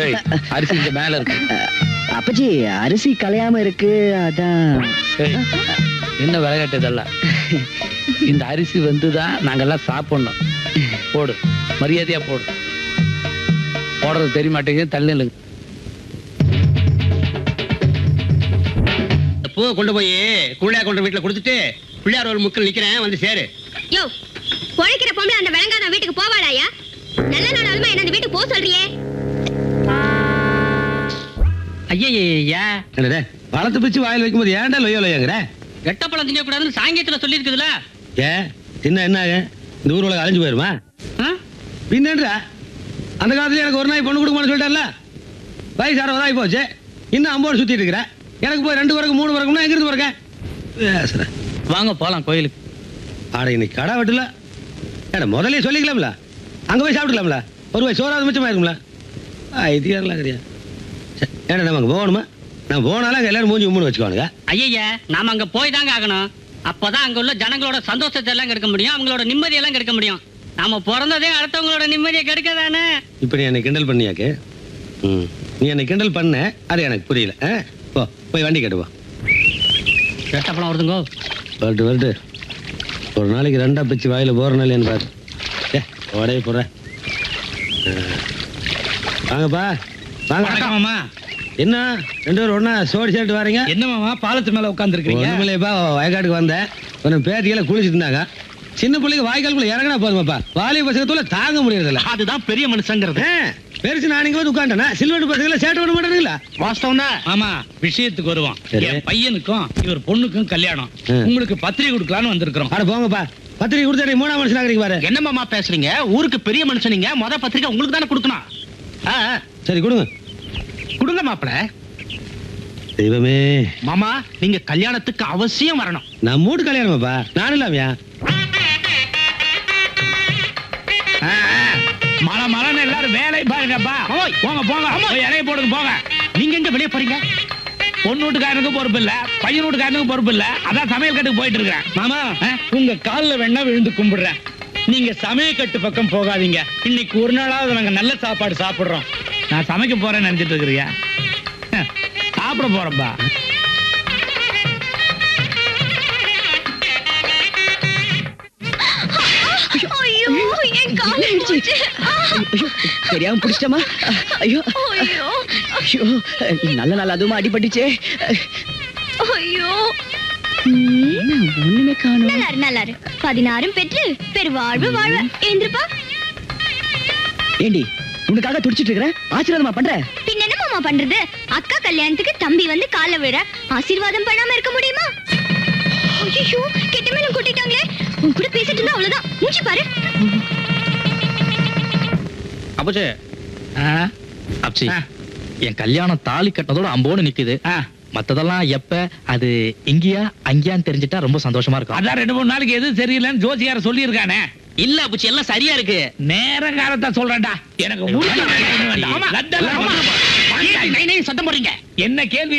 ஏய், அரிசி இங்க மேல இருக்கு அப்பச்சி அரிசி கலையாம இருக்கு அதான் ஏய், என்ன விளையாட்டு இதெல்லாம் இந்த அரிசி வந்துதான் நாங்கெல்லாம் சாப்பிடணும் போடு மரியாதையா போடு போடுறது தெரிய மாட்டேங்குது தள்ளி நில்லுங்க. இந்த பூவை கொண்டு போய் குள்ளையா கொண்டு வீட்டுல கொடுத்துட்டு பிள்ளையார் ஒரு முக்கில் நிக்கிறேன் வந்து சேரு யோ பொழைக்கிற பொம்பளை அந்த விளங்காத வீட்டுக்கு போவாடாயா நல்ல நாடாலுமா என்ன அந்த வீட்டுக்கு போக சொல்றியே ஐயா என்னடே பழத்தை பிச்சு வாயில் வைக்கும்போது ஏன்டா லொய்யோ லொய்யங்கிற எட்டப்பழம் திங்கக்கூடாதுன்னு சாங்கியத்துல சொல்லி இருக்குதுல ஏ சின்ன என்ன ஆகும்? இந்த ஊர் உலகம் அழிஞ்சு போயிருமா பின்னன்றா அந்த காலத்துல எனக்கு ஒரு நாய் பொண்ணு கொடுக்கணும்னு சொல்லிட்டார்ல வயசு அறுபதாகி போச்சு இன்னும் அம்போடு சுத்திட்டு இருக்கிறேன் எனக்கு போய் ரெண்டு பிறகு மூணு பிறகும்னா எங்கிருந்து பிறக்கேன் பேசுறேன் வாங்க போலாம் கோயிலுக்கு ஆட இன்னைக்கு கடை வெட்டல ஏடா முதல்ல சொல்லிக்கலாம்ல அங்க போய் சாப்பிட்டுக்கலாம்ல ஒரு வயசு சோறாவது மிச்சமா இருக்கும்ல ஐதியாரெலாம் கிடையாது சரி, ஏடா நம்ம அங்க போகணுமா நான் போனாலும் அங்க எல்லாரும் மூஞ்சி மூணு வச்சுக்கோனுங்க ஐயா நாம அங்க போய் தாங்க ஆகணும் அப்பதான் அங்க உள்ள ஜனங்களோட சந்தோஷத்தை எல்லாம் கெடுக்க முடியும் அவங்களோட நிம்மதி எல்லாம் கெடுக்க முடியும் நாம பிறந்ததே அடுத்தவங்களோட நிம்மதியை கெடுக்கதானே இப்போ நீ என்னை கிண்டல் பண்ணியாக்கு ம் நீ என்னை கிண்டல் பண்ண அது எனக்கு புரியல ஆ போ போய் வண்டி கட்டுவா எட்டப்பழம் வருதுங்கோ வரட்டு வரட்டு ஒரு நாளைக்கு ரெண்டா பிச்சு வாயில போறனால இல்லையான்னு பாரு ஏ உடைய போடுறேன் வாங்கப்பா வாங்க மாமா என்ன ரெண்டு பேரும் ஒண்ணா சோடி சேர்த்து வரீங்க என்ன மாமா பாலத்து மேல உட்காந்துருக்கீங்க ஒண்ணுமில்லையப்பா வயக்காட்டுக்கு வந்தேன் கொஞ்சம் பேத்திகளை குளிச்சுட்டு இருந்தாங்க சின்ன பிள்ளைங்க வாய்க்காலுக்குள்ள இறங்கினா போதுமாப்பா வாலிப பசங்கத்துல தாங்க முடியறதில்ல அதுதான் பெரிய மனுஷங்கிறது ஆ, பெருசு நானுங்க வந்து உட்காண்டேனா சில்வெட்டு பசங்களை சேட்டை பண்ண மாட்டேங்களா வாஸ்தவம் தான் ஆமா விஷயத்துக்கு வருவோம் சரி. என் பையனுக்கும் இவர் பொண்ணுக்கும் கல்யாணம் ஆ. உங்களுக்கு பத்திரிகை கொடுக்கலான்னு வந்திருக்கிறோம் அட போங்கப்பா பத்திரிக்கை கொடுத்தா மூணாம் மனுஷன் ஆகிறீங்க பாரு என்ன மாமா பேசுறீங்க ஊருக்கு பெரிய மனுஷன் நீங்க மொத பத்திரிக்கை உங்களுக்கு தானே கொடுக்கணும் ஆ, ஆ, சரி கொடுங்க கொடுங்க மாப்பிள தெய்வமே மாமா நீங்க கல்யாணத்துக்கு அவசியம் வரணும் நான் மூடு கல்யாணமாப்பா நானும் இல்லாமையா மழை மழைன்னு எல்லாரும் வேலை பாருங்கப்பா போங்க போங்க போய் இலைய போடுங்க போங்க நீங்க எங்க வெளியே போறீங்க பொண்ணு வீட்டுக்காரனுக்கும் பொறுப்பு இல்ல பையன் வீட்டுக்காரனுக்கும் பொறுப்பு இல்ல அதான் சமையல் கட்டுக்கு போயிட்டு இருக்கிறேன் மாமா உங்க கால்ல வேணா விழுந்து கும்பிடுறேன் நீங்க சமையல் கட்டு பக்கம் போகாதீங்க இன்னைக்கு ஒரு நாளாவது நாங்க நல்ல சாப்பாடு சாப்பிடுறோம் நான் சமைக்க போறேன்னு நினைச்சிட்டு இருக்கிறியா ஹம், சாப்பிட போறேன்பா ஐயோ என் கால் போச்சு ஐயோ தெரியாம பிடிச்சிட்டமா ஐயோ ஐயோ ஐயோ நல்ல நாள் அதுவும் அடிபட்டுச்சே ஐயோ என்ன ஒண்ணுமே காணும் நல்லாரு நல்லாரு பதினாறும் பெற்று பெருவாழ்வு வாழ்வ ஏந்திருப்பா ஏண்டி உனக்காக துடிச்சிட்டு இருக்கிறேன் ஆசீர்வாதமா பண்ற பின்ன என்ன மாமா பண்றது அக்கா கல்யாணத்துக்கு தம்பி வந்து கால விழ ஆசீர்வாதம் பண்ணாம இருக்க முடியுமா ஐயோ கெட்ட மேலும் கூட்டிட்டாங்களே உன் கூட பேசிட்டு இருந்தா அவ்வளவுதான் மூச்சு பாரு அப்பச்சே அப்சி ஆ. என் கல்யாணம் தாலி கட்டினதோட அம்போன்னு நிக்குது மத்ததெல்லாம் எப்ப அது இங்கேயா அங்கேயான்னு தெரிஞ்சுட்டா ரொம்ப சந்தோஷமா இருக்கும் அதான் ரெண்டு மூணு நாளைக்கு எது சரியில்லைன்னு ஜோசியார சொல்லியிருக்கானே இல்ல அப்பச்சி எல்லாம் சரியா இருக்கு நேர காலத்தை சொல்றேன்டா எனக்கு முழுக்க வேண்டாம். ஆமா. லத்தெல்லாம் ஆமா. வேண்டாம். நை, நை, சத்தம் போடுறீங்க என்ன கேள்வி